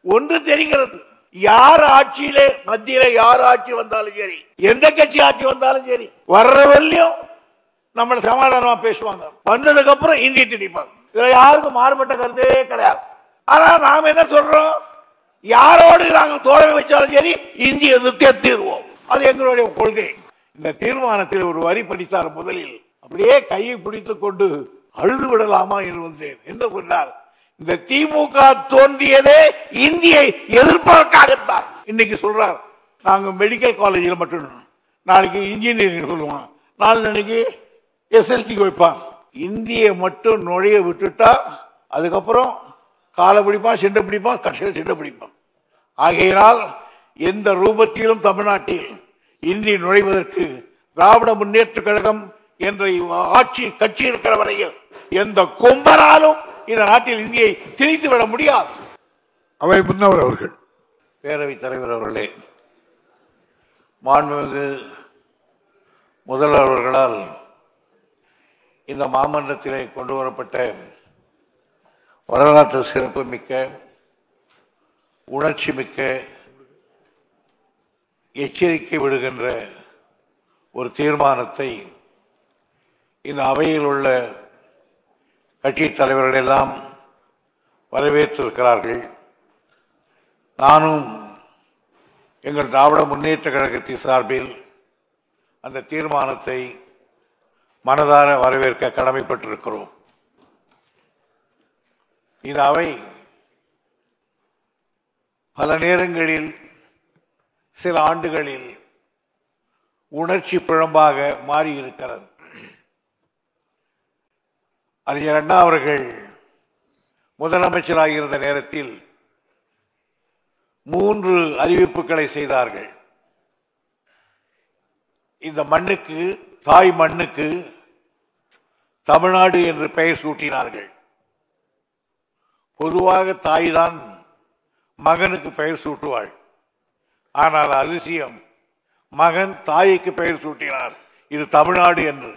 ஒன்று தெரிகிறது யார் ஆட்சியிலே மத்தியில யார் ஆட்சி வந்தாலும் சரி எந்த கட்சி ஆட்சி வந்தாலும் சரி வர்ற வரலையும் நம்மள சமாதானமா பேசுவாங்க வந்ததுக்கு அப்புறம் இந்தி திணிப்பாங்க இதுல யாருக்கும் மாறுபட்ட கருத்தே கிடையாது ஆனா நாம என்ன சொல்றோம் யாரோடு நாங்கள் தோழமை வச்சாலும் சரி இந்தி எதிர்த்தே தீர்வோம் அது எங்களுடைய கொள்கை இந்த தீர்மானத்தில் ஒரு வரி படித்தார் முதலில் அப்படியே கையை பிடித்துக் கொண்டு அழுது விடலாமா என்று வந்தேன் என்ன சொன்னார் இந்த திமுக தோன்றியதே இந்தியை எதிர்ப்பதற்காகத்தான் இன்னைக்கு சொல்றார் நாங்க மெடிக்கல் காலேஜில் மட்டும் நாளைக்கு இன்ஜினியரிங் சொல்லுவான் நாளைக்கு எஸ்எல்சிக்கு வைப்பான் இந்தியை மட்டும் நுழைய விட்டுட்டா அதுக்கப்புறம் காலை பிடிப்பான் சிண்டை பிடிப்பான் கடைசியில் சிண்டை பிடிப்பான் ஆகையினால் எந்த ரூபத்திலும் தமிழ்நாட்டில் இந்தி நுழைவதற்கு திராவிட முன்னேற்ற கழகம் என்ற ஆட்சி கட்சி இருக்கிற வரையில் எந்த கொம்பனாலும் இந்த நாட்டில் இந்தியை திணித்து விட முடியாது அவை முன்னவர் அவர்கள் பேரவைத் தலைவர் அவர்களே மாண்புமிகு முதல்வர் அவர்களால் இந்த மாமன்றத்திலே கொண்டு வரப்பட்ட வரலாற்று சிறப்பு மிக்க உணர்ச்சி மிக்க எச்சரிக்கை விடுகின்ற ஒரு தீர்மானத்தை இந்த அவையில் உள்ள கட்சி தலைவர்கள் எல்லாம் வரவேற்றிருக்கிறார்கள் நானும் எங்கள் திராவிட முன்னேற்ற கழகத்தின் சார்பில் அந்த தீர்மானத்தை மனதார வரவேற்க கடமைப்பட்டிருக்கிறோம் இந்த அவை பல நேரங்களில் சில ஆண்டுகளில் உணர்ச்சி பிழம்பாக மாறி இருக்கிறது அறிஞர் அண்ணா அவர்கள் முதலமைச்சராக இருந்த நேரத்தில் மூன்று அறிவிப்புகளை செய்தார்கள் இந்த மண்ணுக்கு தாய் மண்ணுக்கு தமிழ்நாடு என்று பெயர் சூட்டினார்கள் பொதுவாக தாய்தான் மகனுக்கு பெயர் சூட்டுவாள் ஆனால் அதிசயம் மகன் தாய்க்கு பெயர் சூட்டினார் இது தமிழ்நாடு என்று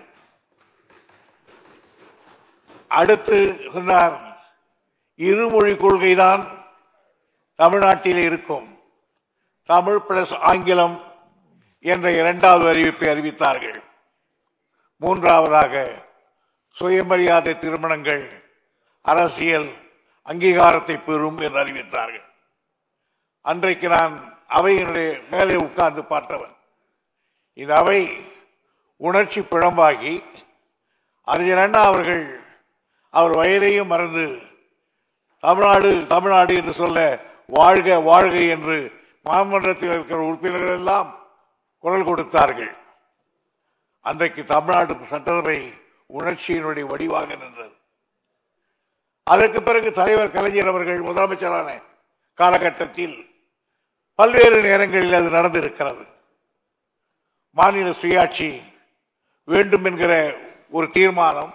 அடுத்து சொன்னார் இருமொழி கொள்கைதான் தமிழ்நாட்டில் இருக்கும் தமிழ் பிளஸ் ஆங்கிலம் என்ற இரண்டாவது அறிவிப்பை அறிவித்தார்கள் மூன்றாவதாக சுயமரியாதை திருமணங்கள் அரசியல் அங்கீகாரத்தை பெறும் என்று அறிவித்தார்கள் அன்றைக்கு நான் அவையினுடைய மேலே உட்கார்ந்து பார்த்தவன் இந்த அவை உணர்ச்சி பிழம்பாகி அறிஞர் அண்ணா அவர்கள் அவர் வயதையும் மறந்து தமிழ்நாடு தமிழ்நாடு என்று சொல்ல வாழ்க வாழ்க என்று மாமன்றத்தில் இருக்கிற உறுப்பினர்கள் எல்லாம் குரல் கொடுத்தார்கள் அன்றைக்கு தமிழ்நாடு சட்டசபை உணர்ச்சியினுடைய வடிவாக நின்றது அதற்கு பிறகு தலைவர் கலைஞர் அவர்கள் முதலமைச்சரான காலகட்டத்தில் பல்வேறு நேரங்களில் அது நடந்திருக்கிறது மாநில சுயாட்சி வேண்டும் என்கிற ஒரு தீர்மானம்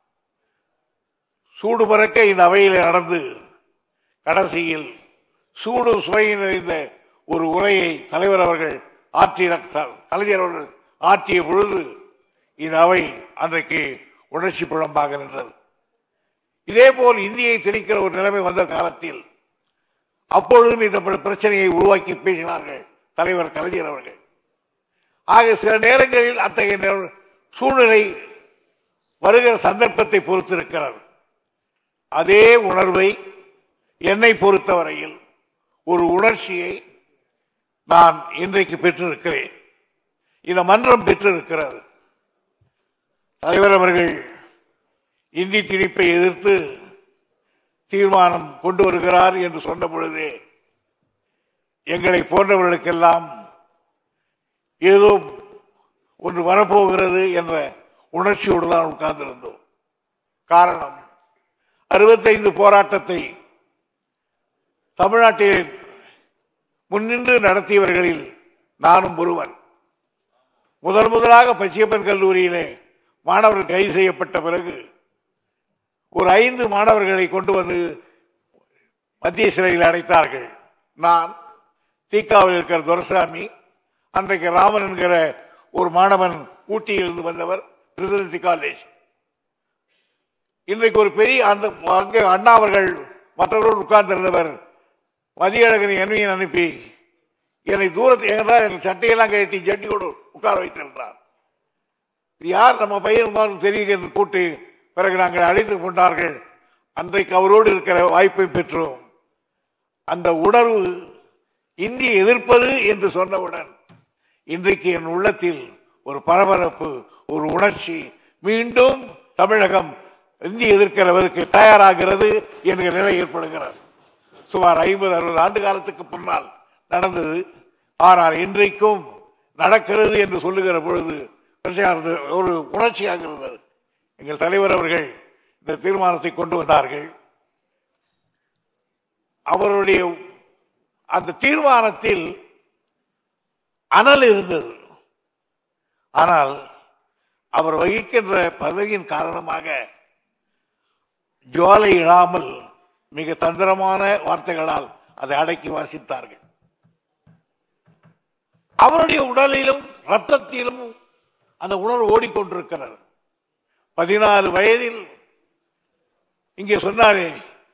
சூடு பறக்க இந்த அவையில் நடந்து கடைசியில் சூடு சுவை நிறைந்த ஒரு உரையை தலைவர் அவர்கள் ஆற்றிய கலைஞர் அவர்கள் ஆற்றிய பொழுது இந்த அவை அன்றைக்கு உணர்ச்சி புழம்பாக நின்றது இதே போல் இந்தியை திணிக்கிற ஒரு நிலைமை வந்த காலத்தில் அப்பொழுதும் இந்த பிர- பிரச்சனையை உருவாக்கி பேசினார்கள் தலைவர் கலைஞர் அவர்கள் ஆக சில நேரங்களில் அத்தகைய நே- சூழ்நிலை வருகிற சந்தர்ப்பத்தை பொறுத்திருக்கிறது அதே உணர்வை என்னை பொறுத்தவரையில் ஒரு உணர்ச்சியை நான் இன்றைக்கு பெற்றிருக்கிறேன் இந்த மன்றம் பெற்றிருக்கிறது தலைவர் அவர்கள் இந்தி திணிப்பை எதிர்த்து தீர்மானம் கொண்டு வருகிறார் என்று சொன்ன பொழுதே எங்களை போன்றவர்களுக்கெல்லாம் ஏதோ ஒன்று வரப்போகிறது என்ற உணர்ச்சியோடு தான் உட்கார்ந்திருந்தோம் காரணம் அறுபத்தைந்து போராட்டத்தை தமிழ்நாட்டில் முன்னின்று நடத்தியவர்களில் நானும் ஒருவன் முதல் முதலாக பச்சையப்பன் கல்லூரியிலே மாணவர்கள் கைது செய்யப்பட்ட பிறகு ஒரு ஐந்து மாணவர்களை கொண்டு வந்து மத்திய சிறையில் அடைத்தார்கள் நான் தீக்காவில் இருக்கிற துரசாமி அன்றைக்கு ராமன் என்கிற ஒரு மாணவன் ஊட்டியிலிருந்து வந்தவர் பிரசிடென்சி காலேஜ் இன்றைக்கு ஒரு பெரிய அந்த அங்கே அண்ணா அவர்கள் மற்றவர்கள் உட்கார்ந்திருந்தவர் மதியழகன் என்னையும் அனுப்பி என்னை தூரத்தில் எங்கடா என் சட்டையெல்லாம் கட்டி ஜட்டியோடு உட்கார வைத்திருந்தார் இது யார் நம்ம பையன் மாதிரி தெரியுங்க என்று கூட்டி பிறகு நாங்கள் அழைத்து கொண்டார்கள் அன்றைக்கு அவரோடு இருக்கிற வாய்ப்பை பெற்றோம் அந்த உணர்வு இந்தியை எதிர்ப்பது என்று சொன்னவுடன் இன்றைக்கு என் உள்ளத்தில் ஒரு பரபரப்பு ஒரு உணர்ச்சி மீண்டும் தமிழகம் இந்தி எதிர்க்கிறவருக்கு தயாராகிறது என்கிற நிலை ஏற்படுகிறது சுமார் ஐம்பது அறுபது ஆண்டு காலத்துக்கு முன்னால் நடந்தது ஆனால் இன்றைக்கும் நடக்கிறது என்று சொல்லுகிற பொழுது பிரச்சாரத்து ஒரு உணர்ச்சியாக இருந்தது எங்கள் தலைவர் அவர்கள் இந்த தீர்மானத்தை கொண்டு வந்தார்கள் அவருடைய அந்த தீர்மானத்தில் அனல் இருந்தது ஆனால் அவர் வகிக்கின்ற பதவியின் காரணமாக ஜுவாலை இடாமல் மிக தந்திரமான வார்த்தைகளால் அதை அடக்கி வாசித்தார்கள் அவருடைய உடலிலும் ரத்தத்திலும் அந்த உணர்வு ஓடிக்கொண்டிருக்கிறது பதினாறு வயதில் இங்கே சொன்னாரே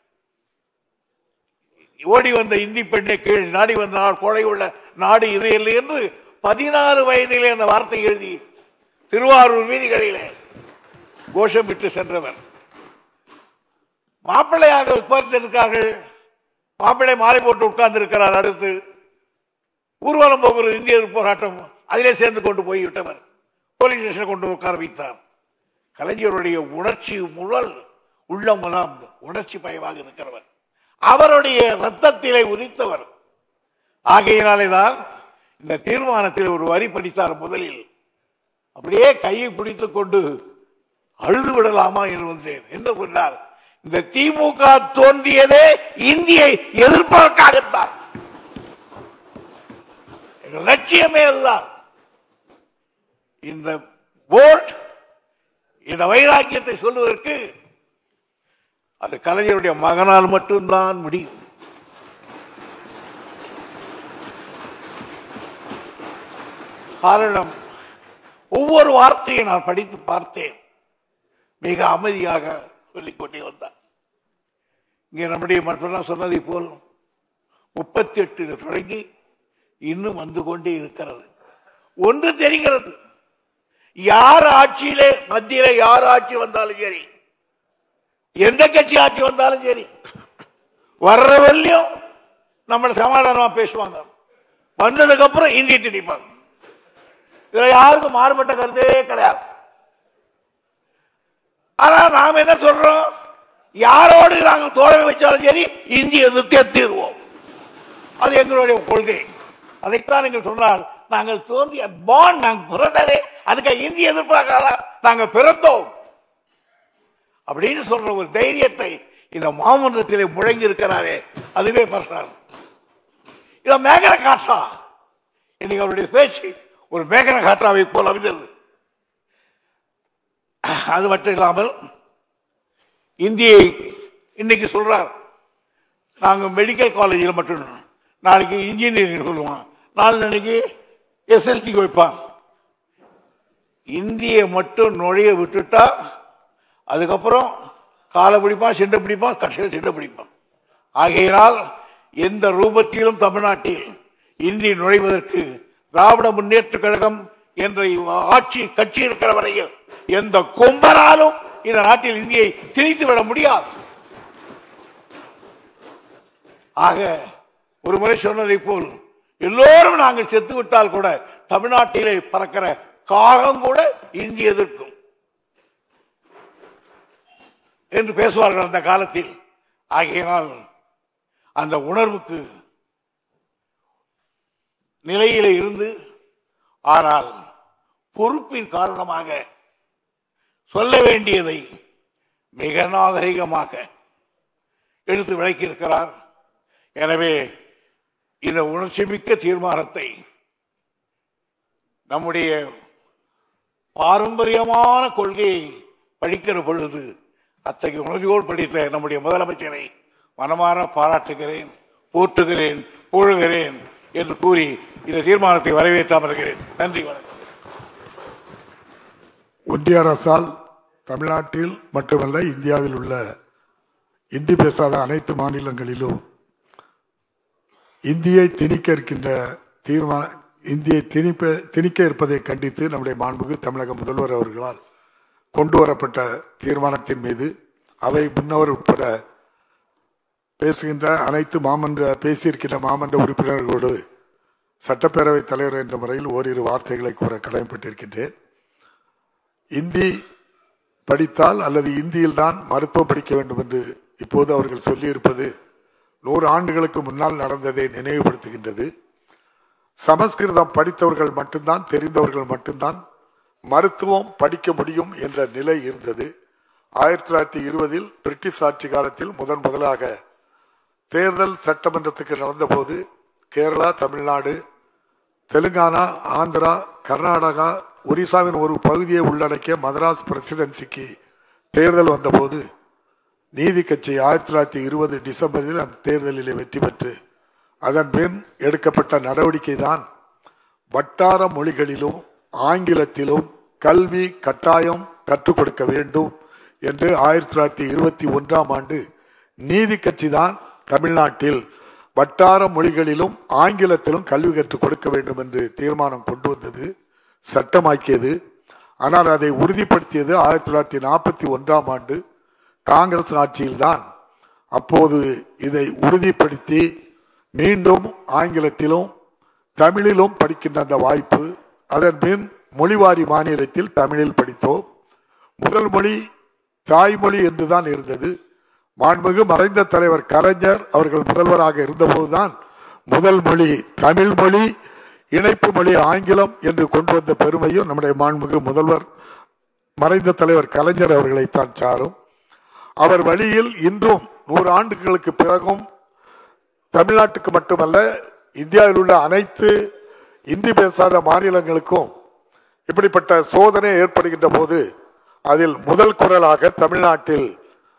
ஓடி வந்த இந்தி பெண்ணை கீழ் நாடி வந்த நாள் கொடை உள்ள நாடு இது இல்லை என்று பதினாறு வயதிலே அந்த வார்த்தை எழுதி திருவாரூர் வீதிகளிலே கோஷமிட்டு சென்றவர் மாப்பிள்ளையாக உட்கார்ந்திருக்கார்கள் மாப்பிள்ளை மாலை போட்டு உட்கார்ந்து இருக்கிறார் அடுத்து ஊர்வலம் போகிற இந்திய போராட்டம் அதிலே சேர்ந்து கொண்டு போய் விட்டவர் போலீஸ் ஸ்டேஷன் கொண்டு உட்கார வைத்தார் கலைஞருடைய உணர்ச்சி முழல் உள்ளமெல்லாம் உணர்ச்சி பயமாக இருக்கிறவர் அவருடைய ரத்தத்திலே உதித்தவர் ஆகையினாலே தான் இந்த தீர்மானத்தில் ஒரு வரி படித்தார் முதலில் அப்படியே கையை பிடித்துக் கொண்டு அழுது விடலாமா என்று வந்தேன் என்ன சொன்னார் இந்த திமுக தோன்றியதே இந்தியை எதிர்ப்பதற்காகத்தான் எங்கள் லட்சியமே அதுதான் இந்த போர்ட் இந்த வைராக்கியத்தை சொல்லுவதற்கு அது கலைஞருடைய மகனால் மட்டும்தான் முடியும் காரணம் ஒவ்வொரு வார்த்தையை நான் படித்து பார்த்தேன் மிக அமைதியாக சொல்லிக் கொண்டே வந்தார் இங்கே நம்முடைய மற்றெல்லாம் சொன்னதை போல் முப்பத்தி எட்டு தொடங்கி இன்னும் வந்து கொண்டே இருக்கிறது ஒன்று தெரிகிறது யார் ஆட்சியிலே மத்தியில யார் ஆட்சி வந்தாலும் சரி எந்த கட்சி ஆட்சி வந்தாலும் சரி வர்ற வரலையும் நம்மள சமாதானமா பேசுவாங்க வந்ததுக்கு அப்புறம் இந்தி திணிப்பாங்க இதுல யாருக்கும் மாறுபட்ட கருத்தே கிடையாது ஆனா நாம என்ன சொல்றோம் யாரோடு நாங்கள் தோழமை வச்சாலும் சரி இந்தி எதிர்த்தே தீர்வோம் அது எங்களுடைய கொள்கை அதைத்தான் நீங்கள் சொன்னார் நாங்கள் தோன்றிய பாண்ட் நாங்கள் பிறந்ததே அதுக்கு இந்தி எதிர்பார்க்காரா நாங்கள் பிறந்தோம் அப்படின்னு சொல்ற ஒரு தைரியத்தை இந்த மாமன்றத்திலே முழங்கி இருக்கிறாரே அதுவே பிரசாரம் இத மேகன காற்றா இன்னைக்கு அவருடைய பேச்சு ஒரு மேகன காற்றாவை போல் அமைந்தது அது மட்டும் இல்லாமல் இந்தியை இன்னைக்கு சொல்றார் நாங்க மெடிக்கல் காலேஜில் மட்டும் நாளைக்கு இன்ஜினியரிங் சொல்லுவான் நாளைக்கு எஸ்எல்சிக்கு வைப்பான் இந்தியை மட்டும் நுழைய விட்டுட்டா அதுக்கப்புறம் காலை பிடிப்பான் சிண்டை பிடிப்பான் கடைசியில் சிண்டை பிடிப்பான் ஆகையினால் எந்த ரூபத்திலும் தமிழ்நாட்டில் இந்தி நுழைவதற்கு திராவிட முன்னேற்ற கழகம் என்ற ஆட்சி கட்சி இருக்கிற வரையில் எந்த கொம்பனாலும் இந்த நாட்டில் இந்தியை திணித்து விட முடியாது ஆக ஒரு முறை சொன்னதை போல் எல்லோரும் நாங்கள் செத்து விட்டால் கூட தமிழ்நாட்டிலே பறக்கிற காகம் கூட இந்தி எதிர்க்கும் என்று பேசுவார்கள் அந்த காலத்தில் ஆகையினால் அந்த உணர்வுக்கு நிலையிலே இருந்து ஆனால் பொறுப்பின் காரணமாக சொல்ல வேண்டியதை மிக நாகரிகமாக எடுத்து விளக்கியிருக்கிறார் எனவே இந்த உணர்ச்சிமிக்க தீர்மானத்தை நம்முடைய பாரம்பரியமான கொள்கையை படிக்கிற பொழுது அத்தகைய உணர்ச்சியோடு படித்த நம்முடைய முதலமைச்சரை மனமாற பாராட்டுகிறேன் போற்றுகிறேன் புகழுகிறேன் என்று கூறி இந்த தீர்மானத்தை வரவேற்று அமர்கிறேன் நன்றி வணக்கம் ஒன்றிய அரசால் தமிழ்நாட்டில் மட்டுமல்ல இந்தியாவில் உள்ள இந்தி பேசாத அனைத்து மாநிலங்களிலும் இந்தியை திணிக்க இருக்கின்ற தீர்மான இந்தியை திணிப்ப திணிக்க இருப்பதை கண்டித்து நம்முடைய மாண்புக்கு தமிழக முதல்வர் அவர்களால் கொண்டு வரப்பட்ட தீர்மானத்தின் மீது அவை முன்னவர் உட்பட பேசுகின்ற அனைத்து மாமன்ற பேசியிருக்கின்ற மாமன்ற உறுப்பினர்களோடு சட்டப்பேரவைத் தலைவர் என்ற முறையில் ஓரிரு வார்த்தைகளை கூற கடமைப்பட்டிருக்கின்றேன் இந்தி படித்தால் அல்லது இந்தியில் தான் மருத்துவம் படிக்க வேண்டும் என்று இப்போது அவர்கள் சொல்லியிருப்பது நூறு ஆண்டுகளுக்கு முன்னால் நடந்ததை நினைவுபடுத்துகின்றது சமஸ்கிருதம் படித்தவர்கள் மட்டும்தான் தெரிந்தவர்கள் மட்டும்தான் மருத்துவம் படிக்க முடியும் என்ற நிலை இருந்தது ஆயிரத்தி தொள்ளாயிரத்தி இருபதில் பிரிட்டிஷ் ஆட்சி காலத்தில் முதன் முதலாக தேர்தல் சட்டமன்றத்துக்கு நடந்தபோது கேரளா தமிழ்நாடு தெலுங்கானா ஆந்திரா கர்நாடகா ஒரிசாவின் ஒரு பகுதியை உள்ளடக்கிய மதராஸ் பிரசிடென்சிக்கு தேர்தல் வந்தபோது நீதி கட்சி ஆயிரத்தி தொள்ளாயிரத்தி இருபது டிசம்பரில் அந்த தேர்தலில் வெற்றி பெற்று அதன் பின் எடுக்கப்பட்ட நடவடிக்கை தான் வட்டார மொழிகளிலும் ஆங்கிலத்திலும் கல்வி கட்டாயம் கற்றுக் கொடுக்க வேண்டும் என்று ஆயிரத்தி தொள்ளாயிரத்தி இருபத்தி ஒன்றாம் ஆண்டு நீதி கட்சி தான் தமிழ்நாட்டில் வட்டார மொழிகளிலும் ஆங்கிலத்திலும் கல்வி கற்றுக் கொடுக்க வேண்டும் என்று தீர்மானம் கொண்டு வந்தது சட்டமாக்கியது ஆனால் அதை உறுதிப்படுத்தியது ஆயிரத்தி தொள்ளாயிரத்தி நாற்பத்தி ஒன்றாம் ஆண்டு காங்கிரஸ் ஆட்சியில்தான் அப்போது இதை உறுதிப்படுத்தி மீண்டும் ஆங்கிலத்திலும் தமிழிலும் படிக்கின்ற அந்த வாய்ப்பு அதன் பின் மொழிவாரி மாநிலத்தில் தமிழில் படித்தோம் முதல் மொழி தாய்மொழி என்றுதான் இருந்தது மாண்புமிகு மறைந்த தலைவர் கலைஞர் அவர்கள் முதல்வராக இருந்தபோதுதான் முதல் மொழி தமிழ் மொழி இணைப்பு மொழி ஆங்கிலம் என்று கொண்டு வந்த பெருமையும் நம்முடைய மாண்புமிகு முதல்வர் மறைந்த தலைவர் கலைஞர் அவர்களைத்தான் சாரும் அவர் வழியில் இன்றும் நூறு ஆண்டுகளுக்கு பிறகும் தமிழ்நாட்டுக்கு மட்டுமல்ல இந்தியாவில் உள்ள அனைத்து இந்தி பேசாத மாநிலங்களுக்கும் இப்படிப்பட்ட சோதனை ஏற்படுகின்ற போது அதில் முதல் குரலாக தமிழ்நாட்டில்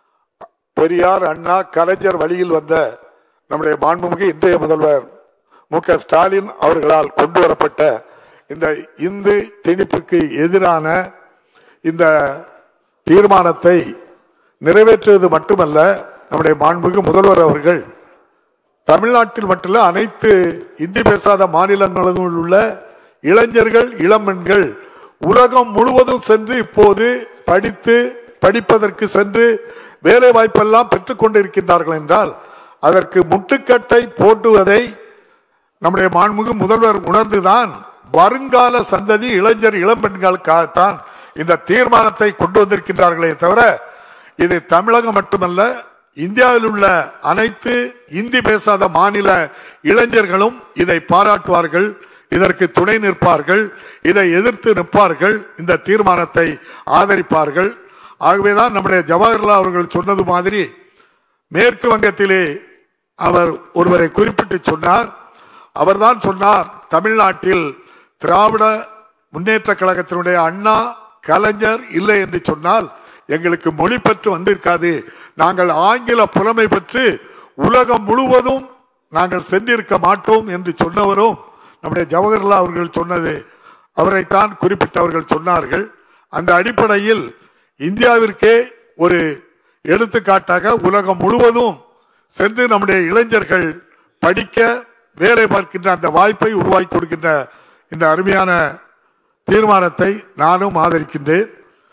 பெரியார் அண்ணா கலைஞர் வழியில் வந்த நம்முடைய மாண்புமிகு இன்றைய முதல்வர் மு க ஸ்டாலின் அவர்களால் கொண்டு வரப்பட்ட இந்த இந்து திணிப்புக்கு எதிரான இந்த தீர்மானத்தை நிறைவேற்றுவது மட்டுமல்ல நம்முடைய மாண்புமிகு முதல்வர் அவர்கள் தமிழ்நாட்டில் மட்டுமல்ல அனைத்து இந்தி பேசாத மாநிலங்களில் உள்ள இளைஞர்கள் இளம்பெண்கள் உலகம் முழுவதும் சென்று இப்போது படித்து படிப்பதற்கு சென்று வேலை வாய்ப்பெல்லாம் பெற்றுக் கொண்டிருக்கின்றார்கள் என்றால் அதற்கு முட்டுக்கட்டை போட்டுவதை நம்முடைய மாண்புமிகு முதல்வர் உணர்ந்துதான் வருங்கால சந்ததி இளைஞர் இளம்பெண்களுக்காகத்தான் இந்த தீர்மானத்தை கொண்டு வந்திருக்கின்றார்களே தவிர இது தமிழகம் மட்டுமல்ல இந்தியாவில் உள்ள அனைத்து இந்தி பேசாத மாநில இளைஞர்களும் இதை பாராட்டுவார்கள் இதற்கு துணை நிற்பார்கள் இதை எதிர்த்து நிற்பார்கள் இந்த தீர்மானத்தை ஆதரிப்பார்கள் ஆகவேதான் நம்முடைய ஜவஹர்லால் அவர்கள் சொன்னது மாதிரி மேற்கு வங்கத்திலே அவர் ஒருவரை குறிப்பிட்டு சொன்னார் அவர்தான் சொன்னார் தமிழ்நாட்டில் திராவிட முன்னேற்ற கழகத்தினுடைய அண்ணா கலைஞர் இல்லை என்று சொன்னால் எங்களுக்கு மொழி பற்று வந்திருக்காது நாங்கள் ஆங்கில புலமை பெற்று உலகம் முழுவதும் நாங்கள் சென்றிருக்க மாட்டோம் என்று சொன்னவரும் நம்முடைய ஜவஹர்லால் அவர்கள் சொன்னது அவரைத்தான் குறிப்பிட்டவர்கள் சொன்னார்கள் அந்த அடிப்படையில் இந்தியாவிற்கே ஒரு எடுத்துக்காட்டாக உலகம் முழுவதும் சென்று நம்முடைய இளைஞர்கள் படிக்க வேலை பார்க்கின்ற அந்த வாய்ப்பை உருவாக்கி கொடுக்கின்ற இந்த அருமையான தீர்மானத்தை நானும் ஆதரிக்கின்றேன்